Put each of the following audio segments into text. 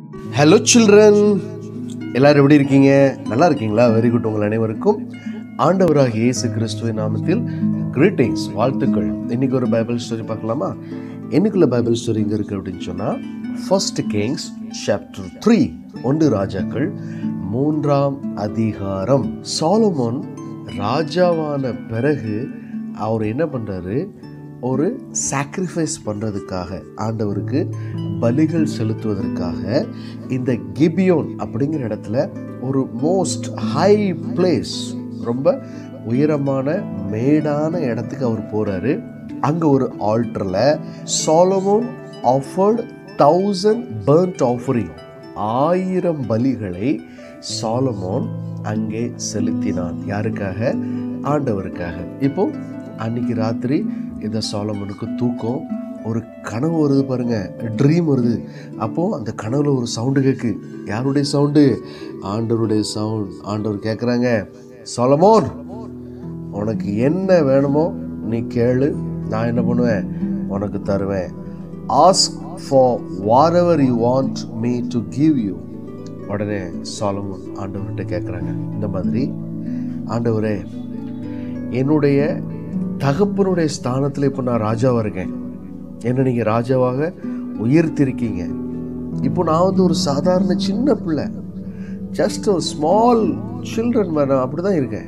hello children எல்லாரும் எப்படி இருக்கீங்க நல்லா இருக்கீங்களா வெரி குட் உங்கள் அனைவருக்கும் ஆண்டவராக இயேசு கிறிஸ்துவின் நாமத்தில் கிரீட்டிங்ஸ் வாழ்த்துக்கள் இன்னைக்கு ஒரு பைபிள் ஸ்டோரி பார்க்கலாமா என்னைக்குள்ள பைபிள் ஸ்டோரி இங்கே இருக்கு அப்படின்னு சொன்னால் ஃபர்ஸ்ட் கிங்ஸ் சாப்டர் த்ரீ ஒன்று ராஜாக்கள் மூன்றாம் அதிகாரம் சாலமோன் ராஜாவான பிறகு அவர் என்ன பண்ணுறாரு ஒரு சாக்ரிஃபைஸ் பண்ணுறதுக்காக ஆண்டவருக்கு பலிகள் செலுத்துவதற்காக இந்த கிபியோன் அப்படிங்கிற இடத்துல ஒரு மோஸ்ட் ஹை பிளேஸ் ரொம்ப உயரமான மேடான இடத்துக்கு அவர் போகிறாரு அங்கே ஒரு ஆல்டரில் Solomon offered thousand burnt offering ஆயிரம் பலிகளை சாலமோன் அங்கே செலுத்தினான் யாருக்காக ஆண்டவருக்காக இப்போ அன்னைக்கு ராத்திரி இந்த சாலமோனுக்கு தூக்கம் ஒரு கனவு வருது பாருங்க ட்ரீம் வருது அப்போ அந்த கனவுல ஒரு சவுண்டு கேட்கு யாருடைய சவுண்டு ஆண்டவருடைய சவுண்ட் ஆண்டவர் கேட்குறாங்க சாலமோன் உனக்கு என்ன வேணுமோ நீ கேளு நான் என்ன பண்ணுவேன் உனக்கு தருவேன் ask for whatever you want me to give you உடனே சாலமோன் ஆண்டவர்கிட்ட கேட்குறாங்க இந்த மாதிரி ஆண்டவரே என்னுடைய தகப்பனுடைய ஸ்தானத்தில் இப்போ நான் ராஜாவாக இருக்கேன் என்ன நீங்கள் ராஜாவாக உயர்த்திருக்கீங்க இப்போ நான் வந்து ஒரு சாதாரண சின்ன பிள்ளை ஜஸ்ட் ஒரு ஸ்மால் சில்ட்ரன் நான் அப்படி தான் இருக்கேன்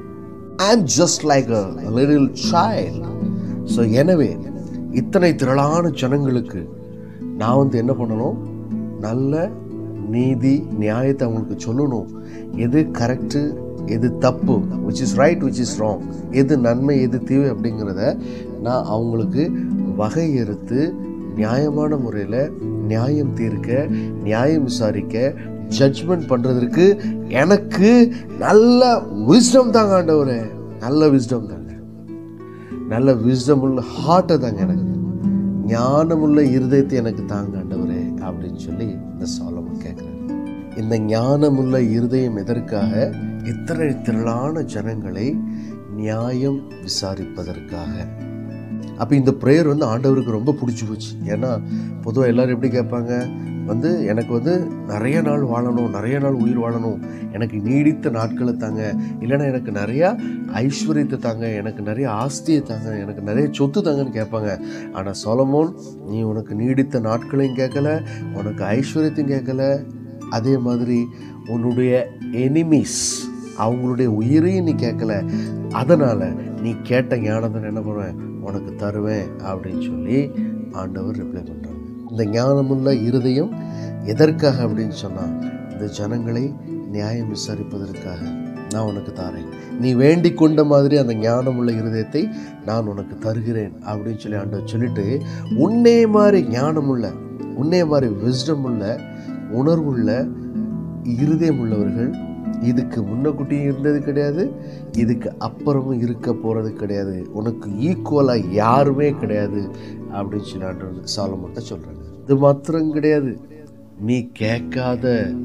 I am just like a little child so எனவே இத்தனை திரளான ஜனங்களுக்கு நான் வந்து என்ன பண்ணணும் நல்ல நீதி நியாயத்தை அவங்களுக்கு சொல்லணும் எது கரெக்டு எது தப்பு which is right which is wrong எது நன்மை எது தீவு அப்படிங்கிறத நான் அவங்களுக்கு வகையறுத்து நியாயமான முறையில் நியாயம் தீர்க்க நியாயம் விசாரிக்க ஜட்ஜ்மெண்ட் பண்ணுறதுக்கு எனக்கு நல்ல விஸ்டம் தாங்க ஆண்டவரே நல்ல விஸ்டம் தாங்க நல்ல விஸ்டம் உள்ள ஹார்ட்டை தாங்க எனக்கு ஞானமுள்ள இருதயத்தை எனக்கு தாங்க ஆண்டவரே அப்படின்னு சொல்லி இந்த சாலமன் கேட்குறாரு இந்த ஞானமுள்ள இருதயம் எதற்காக இத்தனை திரளான ஜனங்களை நியாயம் விசாரிப்பதற்காக அப்போ இந்த ப்ரேயர் வந்து ஆண்டவருக்கு ரொம்ப பிடிச்சி போச்சு ஏன்னா பொதுவாக எல்லோரும் எப்படி கேட்பாங்க வந்து எனக்கு வந்து நிறைய நாள் வாழணும் நிறைய நாள் உயிர் வாழணும் எனக்கு நீடித்த நாட்களை தாங்க இல்லைன்னா எனக்கு நிறையா ஐஸ்வர்யத்தை தாங்க எனக்கு நிறைய ஆஸ்தியை தாங்க எனக்கு நிறைய சொத்து தாங்கன்னு கேட்பாங்க ஆனால் சொலமோன் நீ உனக்கு நீடித்த நாட்களையும் கேட்கல உனக்கு ஐஸ்வர்யத்தையும் கேட்கல அதே மாதிரி உன்னுடைய எனிமீஸ் அவங்களுடைய உயிரையும் நீ கேட்கல அதனால் நீ கேட்ட ஞானத்தை என்ன பண்ணுவேன் உனக்கு தருவேன் அப்படின்னு சொல்லி ஆண்டவர் ரிப்ளை பண்ணுறாங்க இந்த ஞானமுள்ள இருதயம் எதற்காக அப்படின்னு சொன்னால் இந்த ஜனங்களை நியாயம் விசாரிப்பதற்காக நான் உனக்கு தாரேன் நீ வேண்டிக் கொண்ட மாதிரி அந்த ஞானமுள்ள இருதயத்தை நான் உனக்கு தருகிறேன் அப்படின்னு சொல்லி ஆண்டவர் சொல்லிட்டு உன்னே மாதிரி ஞானமுள்ள உன்னே மாதிரி விஸ்டம் உள்ள உணர்வுள்ள இருதயம் உள்ளவர்கள் இதுக்கு முன்னக்கூட்டியும் இருந்தது கிடையாது இதுக்கு அப்புறமும் இருக்க போகிறது கிடையாது உனக்கு ஈக்குவலாக யாருமே கிடையாது அப்படின்னு சொல்லி ஆண்டவர் சாலமோட்ட சொல்கிறாங்க இது மாத்திரம் கிடையாது நீ கேட்காத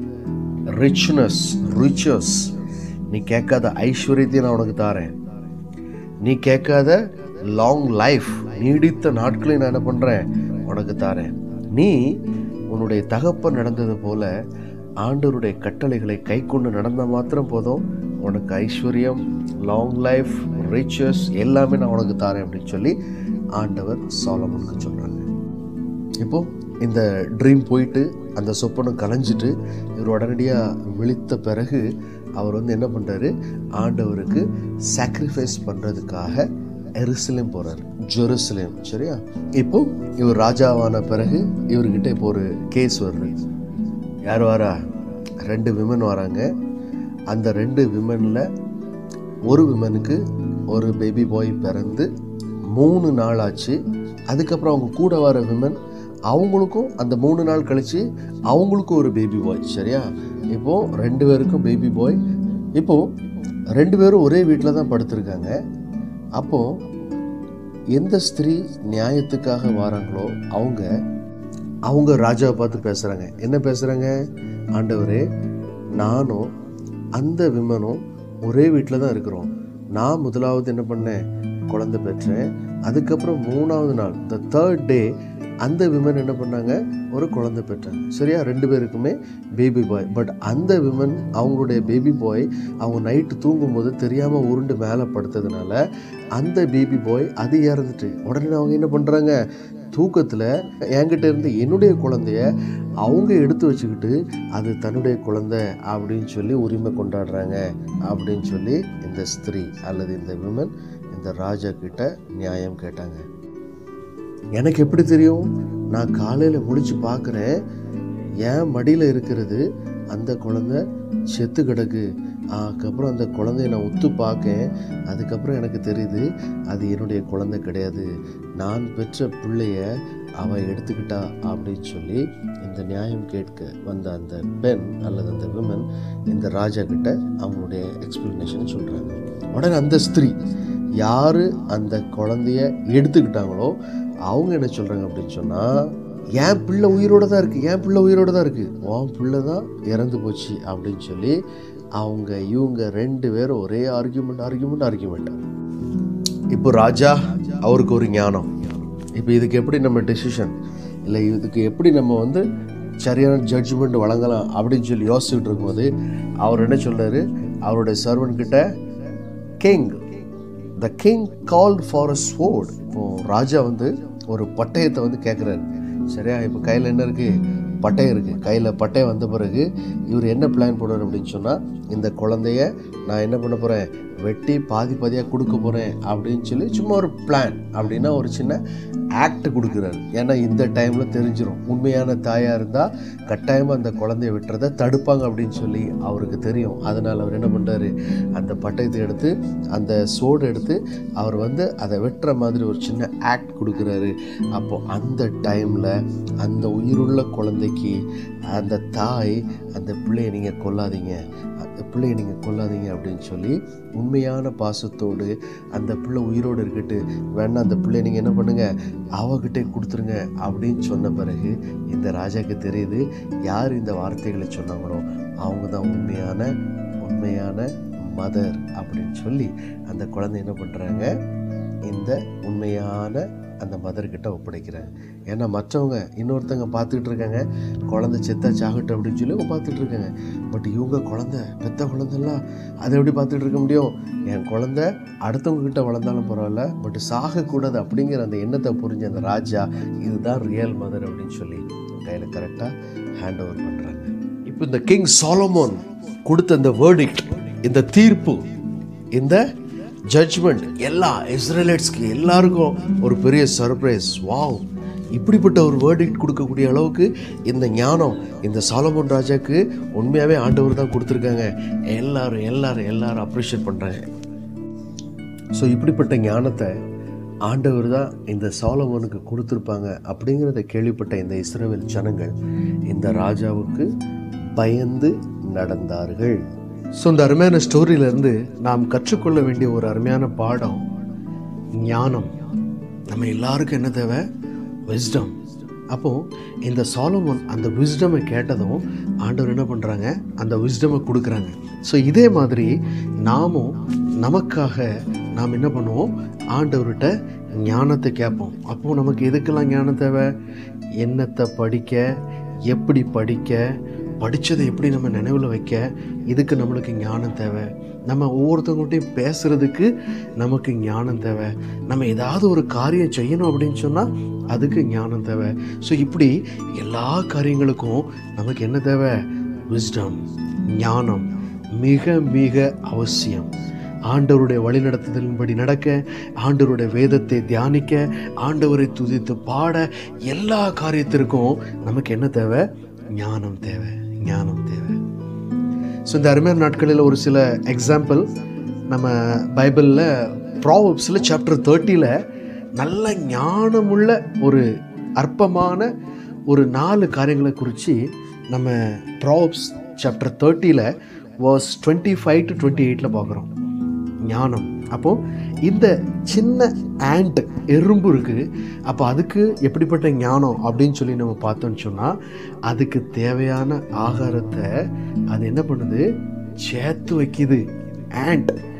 ரிச்னஸ் ரிச்சஸ் நீ கேட்காத ஐஸ்வர்யத்தை நான் உனக்கு தாரேன் நீ கேட்காத லாங் லைஃப் நீடித்த நாட்களை நான் என்ன பண்ணுறேன் உனக்கு தாரேன் நீ உன்னுடைய தகப்பன் நடந்தது போல ஆண்டவருடைய கட்டளைகளை கை கொண்டு நடந்தால் மாத்திரம் போதும் உனக்கு ஐஸ்வர்யம் லாங் லைஃப் ரிச்சஸ் எல்லாமே நான் உனக்கு தாரேன் அப்படின்னு சொல்லி ஆண்டவர் சாலமனுக்கு சொல்கிறாங்க இப்போ இந்த ட்ரீம் போயிட்டு அந்த சொப்பனம் கலைஞ்சிட்டு இவர் உடனடியாக விழித்த பிறகு அவர் வந்து என்ன பண்ணுறாரு ஆண்டவருக்கு சாக்ரிஃபைஸ் பண்ணுறதுக்காக எருசலேம் போகிறார் ஜெருசலேம் சரியா இப்போ இவர் ராஜாவான பிறகு இவர்கிட்ட இப்போ ஒரு கேஸ் வருது யார் வரா ரெண்டு விமன் வராங்க அந்த ரெண்டு விமனில் ஒரு விமனுக்கு ஒரு பேபி பாய் பிறந்து மூணு நாள் ஆச்சு அதுக்கப்புறம் அவங்க கூட வர விமன் அவங்களுக்கும் அந்த மூணு நாள் கழித்து அவங்களுக்கும் ஒரு பேபி பாய் சரியா இப்போது ரெண்டு பேருக்கும் பேபி பாய் இப்போது ரெண்டு பேரும் ஒரே வீட்டில் தான் படுத்திருக்காங்க அப்போது எந்த ஸ்திரீ நியாயத்துக்காக வராங்களோ அவங்க அவங்க ராஜாவை பார்த்து பேசுகிறாங்க என்ன பேசுகிறாங்க ஆண்டவரே நானும் அந்த விமனும் ஒரே வீட்டில் தான் இருக்கிறோம் நான் முதலாவது என்ன பண்ணேன் குழந்தை பெற்றேன் அதுக்கப்புறம் மூணாவது நாள் த தேர்ட் டே அந்த விமன் என்ன பண்ணாங்க ஒரு குழந்தை பெற்றாங்க சரியா ரெண்டு பேருக்குமே பேபி பாய் பட் அந்த விமன் அவங்களுடைய பேபி பாய் அவங்க நைட்டு தூங்கும்போது தெரியாமல் உருண்டு மேலே படுத்ததுனால அந்த பேபி பாய் அது இறந்துட்டு உடனே அவங்க என்ன பண்ணுறாங்க தூக்கத்தில் என்கிட்ட இருந்து என்னுடைய குழந்தைய அவங்க எடுத்து வச்சுக்கிட்டு அது தன்னுடைய குழந்தை அப்படின்னு சொல்லி உரிமை கொண்டாடுறாங்க அப்படின்னு சொல்லி இந்த ஸ்திரீ அல்லது இந்த விமன் இந்த ராஜா கிட்ட நியாயம் கேட்டாங்க எனக்கு எப்படி தெரியும் நான் காலையில் முழிச்சு பார்க்குறேன் என் மடியில் இருக்கிறது அந்த குழந்தை செத்து கிடக்கு அதுக்கப்புறம் அந்த குழந்தைய நான் உத்து பார்க்கேன் அதுக்கப்புறம் எனக்கு தெரியுது அது என்னுடைய குழந்தை கிடையாது நான் பெற்ற பிள்ளைய அவள் எடுத்துக்கிட்டா அப்படின்னு சொல்லி இந்த நியாயம் கேட்க வந்த அந்த பெண் அல்லது அந்த விமன் இந்த ராஜா கிட்ட அவங்களுடைய எக்ஸ்பிளனேஷன் சொல்கிறாங்க உடனே அந்த ஸ்திரீ யார் அந்த குழந்தைய எடுத்துக்கிட்டாங்களோ அவங்க என்ன சொல்கிறாங்க அப்படின்னு சொன்னால் என் பிள்ளை உயிரோடு தான் இருக்குது என் பிள்ளை உயிரோடு தான் இருக்குது உன் பிள்ளை தான் இறந்து போச்சு அப்படின்னு சொல்லி அவங்க இவங்க ரெண்டு பேரும் ஒரே ஆர்கியூமெண்ட் ஆர்கியூமெண்ட் ஆர்கியூமெண்ட் இப்போ ராஜா அவருக்கு ஒரு ஞானம் இப்போ இதுக்கு எப்படி நம்ம டெசிஷன் இல்லை இதுக்கு எப்படி நம்ம வந்து சரியான ஜட்ஜ்மெண்ட் வழங்கலாம் அப்படின்னு சொல்லி யோசிச்சுட்டு இருக்கும்போது அவர் என்ன சொல்றாரு அவருடைய சர்வன் கிட்ட king the king called for a sword இப்போ ராஜா வந்து ஒரு பட்டயத்தை வந்து கேட்குறாரு சரியா இப்போ கையில் என்ன இருக்குது பட்டயம் இருக்குது கையில் பட்டயம் வந்த பிறகு இவர் என்ன பிளான் போடுறாரு அப்படின்னு சொன்னால் இந்த குழந்தைய நான் என்ன பண்ண போகிறேன் வெட்டி பாதி பாதியாக கொடுக்க போகிறேன் அப்படின்னு சொல்லி சும்மா ஒரு பிளான் அப்படின்னா ஒரு சின்ன ஆக்ட் கொடுக்குறாரு ஏன்னா இந்த டைமில் தெரிஞ்சிடும் உண்மையான தாயாக இருந்தால் கட்டாயமாக அந்த குழந்தைய விட்டுறதை தடுப்பாங்க அப்படின்னு சொல்லி அவருக்கு தெரியும் அதனால் அவர் என்ன பண்ணுறாரு அந்த பட்டயத்தை எடுத்து அந்த சோடு எடுத்து அவர் வந்து அதை வெட்டுற மாதிரி ஒரு சின்ன ஆக்ட் கொடுக்குறாரு அப்போ அந்த டைமில் அந்த உயிருள்ள குழந்தைக்கு அந்த தாய் அந்த பிள்ளையை நீங்கள் கொல்லாதீங்க அந்த பிள்ளையை நீங்கள் கொல்லாதீங்க அப்படின்னு சொல்லி உண்மையான பாசத்தோடு அந்த பிள்ளை உயிரோடு இருக்கட்டு வேணா அந்த பிள்ளையை நீங்கள் என்ன பண்ணுங்கள் அவகிட்டே கொடுத்துருங்க அப்படின்னு சொன்ன பிறகு இந்த ராஜாக்கு தெரியுது யார் இந்த வார்த்தைகளை சொன்னாங்களோ அவங்க தான் உண்மையான உண்மையான மதர் அப்படின்னு சொல்லி அந்த குழந்தை என்ன பண்ணுறாங்க இந்த உண்மையான அந்த மதர்கிட்ட ஒப்படைக்கிறாங்க ஏன்னா மற்றவங்க இன்னொருத்தங்க பார்த்துக்கிட்டு இருக்காங்க குழந்தை செத்தா சாகட்டும் அப்படின்னு சொல்லி அவங்க பார்த்துட்டு இருக்காங்க பட் இவங்க குழந்தை பெத்த குழந்தைலாம் அதை எப்படி பார்த்துட்டு இருக்க முடியும் என் குழந்தை அடுத்தவங்க கிட்ட வளர்ந்தாலும் பரவாயில்ல பட் சாகக்கூடாது அப்படிங்கிற அந்த எண்ணத்தை புரிஞ்ச அந்த ராஜா இதுதான் ரியல் மதர் அப்படின்னு சொல்லி கையில் கரெக்டாக ஹேண்ட் ஓவர் பண்ணுறாங்க இப்போ இந்த கிங் சாலமோன் கொடுத்த இந்த வேர்டிக்ட் இந்த தீர்ப்பு இந்த ஜட்ஜ்மெண்ட் எல்லா இஸ்ரேலைட்ஸ்க்கு எல்லாருக்கும் ஒரு பெரிய சர்ப்ரைஸ் வாவ் இப்படிப்பட்ட ஒரு வேர்டிக்ட் கொடுக்கக்கூடிய அளவுக்கு இந்த ஞானம் இந்த சாலமோன் ராஜாக்கு உண்மையாகவே ஆண்டவர் தான் கொடுத்துருக்காங்க எல்லாரும் எல்லாரும் எல்லாரும் அப்ரிஷியேட் பண்ணுறாங்க ஸோ இப்படிப்பட்ட ஞானத்தை ஆண்டவர் தான் இந்த சாலமோனுக்கு கொடுத்துருப்பாங்க அப்படிங்கிறத கேள்விப்பட்ட இந்த இஸ்ரேல் ஜனங்கள் இந்த ராஜாவுக்கு பயந்து நடந்தார்கள் ஸோ இந்த அருமையான ஸ்டோரியிலேருந்து நாம் கற்றுக்கொள்ள வேண்டிய ஒரு அருமையான பாடம் ஞானம் நம்ம எல்லாருக்கும் என்ன தேவை விஸ்டம் அப்போ இந்த சாலமோன் அந்த விஸ்டமை கேட்டதும் ஆண்டவர் என்ன பண்ணுறாங்க அந்த விஸ்டமை கொடுக்குறாங்க ஸோ இதே மாதிரி நாமும் நமக்காக நாம் என்ன பண்ணுவோம் ஆண்டவர்கிட்ட ஞானத்தை கேட்போம் அப்போது நமக்கு எதுக்கெல்லாம் ஞானம் தேவை என்னத்தை படிக்க எப்படி படிக்க படித்ததை எப்படி நம்ம நினைவில் வைக்க இதுக்கு நம்மளுக்கு ஞானம் தேவை நம்ம ஒவ்வொருத்தவங்கள்ட்டையும் பேசுகிறதுக்கு நமக்கு ஞானம் தேவை நம்ம ஏதாவது ஒரு காரியம் செய்யணும் அப்படின்னு சொன்னால் அதுக்கு ஞானம் தேவை ஸோ இப்படி எல்லா காரியங்களுக்கும் நமக்கு என்ன தேவை விஸ்டம் ஞானம் மிக மிக அவசியம் ஆண்டவருடைய வழிநடத்துதலின்படி நடக்க ஆண்டவருடைய வேதத்தை தியானிக்க ஆண்டவரை துதித்து பாட எல்லா காரியத்திற்கும் நமக்கு என்ன தேவை ஞானம் தேவை ஞானம் தேவை ஸோ இந்த அருமையான நாட்களில் ஒரு சில எக்ஸாம்பிள் நம்ம பைபிளில் ப்ராவப்ஸில் சாப்டர் தேர்ட்டியில் நல்ல ஞானமுள்ள ஒரு அற்பமான ஒரு நாலு காரியங்களை குறித்து நம்ம ப்ராவப்ஸ் சாப்டர் தேர்ட்டியில் verse twenty five to twenty எயிட்டில் பார்க்குறோம் ஞானம் அப்போது இந்த சின்ன ஆண்ட் எறும்பு இருக்குது அப்போ அதுக்கு எப்படிப்பட்ட ஞானம் அப்படின்னு சொல்லி நம்ம பார்த்தோம்னு சொன்னால் அதுக்கு தேவையான ஆகாரத்தை அது என்ன பண்ணுது சேர்த்து வைக்குது ஆண்ட்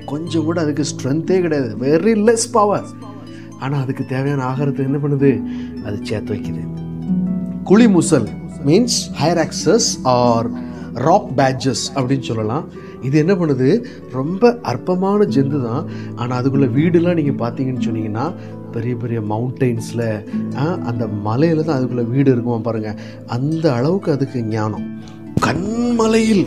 கொஞ்சம் கூட அதுக்கு ஸ்ட்ரென்த்தே கிடையாது வெரி லெஸ் பவர் ஆனால் அதுக்கு தேவையான ஆகாரத்தை என்ன பண்ணுது அது சேர்த்து வைக்குது குழி முசல் means hyraxes or rock badgers அப்படின்னு சொல்லலாம் இது என்ன பண்ணுது ரொம்ப அற்பமான ஜந்து தான் ஆனால் அதுக்குள்ள வீடுலாம் நீங்கள் பார்த்தீங்கன்னு சொன்னீங்கன்னா பெரிய பெரிய மவுண்டெயின்ஸில் அந்த மலையில் தான் அதுக்குள்ள வீடு இருக்குமா பாருங்கள் அந்த அளவுக்கு அதுக்கு ஞானம் கண்மலையில்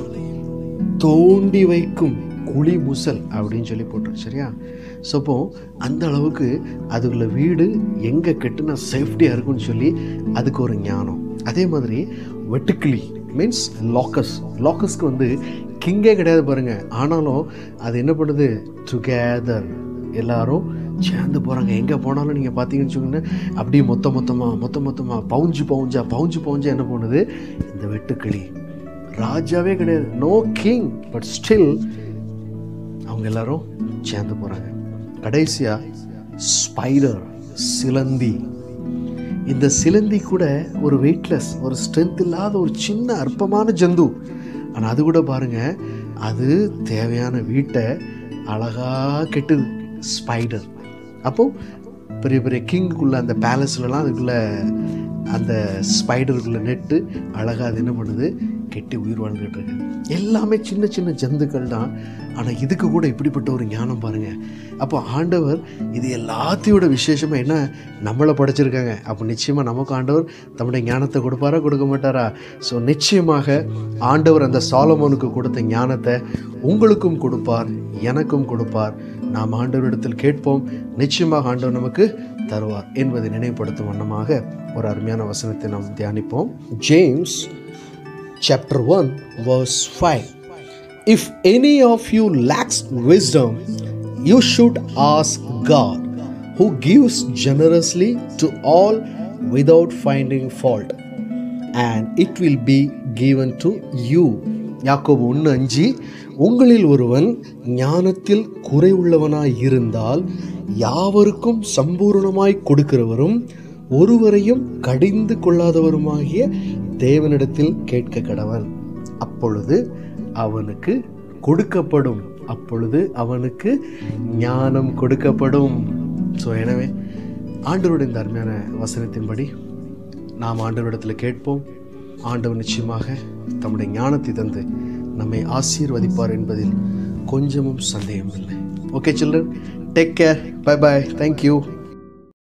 தோண்டி வைக்கும் குழி முசல் அப்படின்னு சொல்லி போட்டிருக்கு சரியா ஸோ அப்போ அந்த அளவுக்கு அதுக்குள்ள வீடு எங்கே கெட்டுனா சேஃப்டியாக இருக்கும்னு சொல்லி அதுக்கு ஒரு ஞானம் அதே மாதிரி வெட்டுக்கிளி மீன்ஸ் லாக்கஸ் லாக்கஸ்க்கு வந்து கிங்கே கிடையாது பாருங்க ஆனாலும் அது என்ன பண்ணுது டுகெதர் எல்லாரும் சேர்ந்து போகிறாங்க எங்கே போனாலும் நீங்கள் பார்த்தீங்கன்னு சொன்னீங்கன்னா அப்படியே மொத்த மொத்தமாக மொத்த மொத்தமாக பவுஞ்சு பவுஞ்சா பவுஞ்சு பவுஞ்சா என்ன பண்ணுது இந்த வெட்டுக்கிளி ராஜாவே கிடையாது நோ கிங் பட் ஸ்டில் அவங்க எல்லாரும் சேர்ந்து போகிறாங்க கடைசியாக ஸ்பைடர் சிலந்தி இந்த சிலந்தி கூட ஒரு வெயிட்லெஸ் ஒரு ஸ்ட்ரென்த் இல்லாத ஒரு சின்ன அற்பமான ஜந்து ஆனால் அது கூட பாருங்க அது தேவையான வீட்டை அழகாக கெட்டுது ஸ்பைடர் அப்போ பெரிய பெரிய கிங்குக்குள்ள அந்த பேலஸ்லலாம் அதுக்குள்ள அந்த ஸ்பைடருக்குள்ள நெட்டு அழகாக அது என்ன பண்ணுது கெட்டி உயிர் வாழ்ந்துட்டு இருக்கு எல்லாமே சின்ன சின்ன ஜந்துக்கள் தான் ஆனால் இதுக்கு கூட இப்படிப்பட்ட ஒரு ஞானம் பாருங்க அப்போ ஆண்டவர் இது எல்லாத்தையோட விசேஷமாக என்ன நம்மளை படைச்சிருக்காங்க அப்போ நிச்சயமாக நமக்கு ஆண்டவர் தம்முடைய ஞானத்தை கொடுப்பாரா கொடுக்க மாட்டாரா ஸோ நிச்சயமாக ஆண்டவர் அந்த சாலமோனுக்கு கொடுத்த ஞானத்தை உங்களுக்கும் கொடுப்பார் எனக்கும் கொடுப்பார் நாம் ஆண்டவரிடத்தில் கேட்போம் நிச்சயமாக ஆண்டவர் நமக்கு தருவார் என்பதை நினைவுபடுத்தும் வண்ணமாக ஒரு அருமையான வசனத்தை நாம் தியானிப்போம் James chapter 1 verse 5 if any of you lacks wisdom you should ask god who gives generously to all without finding fault and it will be given to you யாக்கோபு ஒன்று அஞ்சு உங்களில் ஒருவன் ஞானத்தில் குறைவுள்ளவனாய் இருந்தால் யாவருக்கும் சம்பூர்ணமாய் கொடுக்கிறவரும் ஒருவரையும் கடிந்து கொள்ளாதவருமாகிய தேவனிடத்தில் கேட்க கடவன் அப்பொழுது அவனுக்கு கொடுக்கப்படும் அப்பொழுது அவனுக்கு ஞானம் கொடுக்கப்படும் ஸோ எனவே ஆண்டவருடைய இந்த அருமையான வசனத்தின்படி நாம் ஆண்டவரிடத்தில் கேட்போம் ஆண்டவர் நிச்சயமாக தம்முடைய ஞானத்தை தந்து நம்மை ஆசீர்வதிப்பார் என்பதில் கொஞ்சமும் சந்தேகம் இல்லை okay children take care bye bye thank you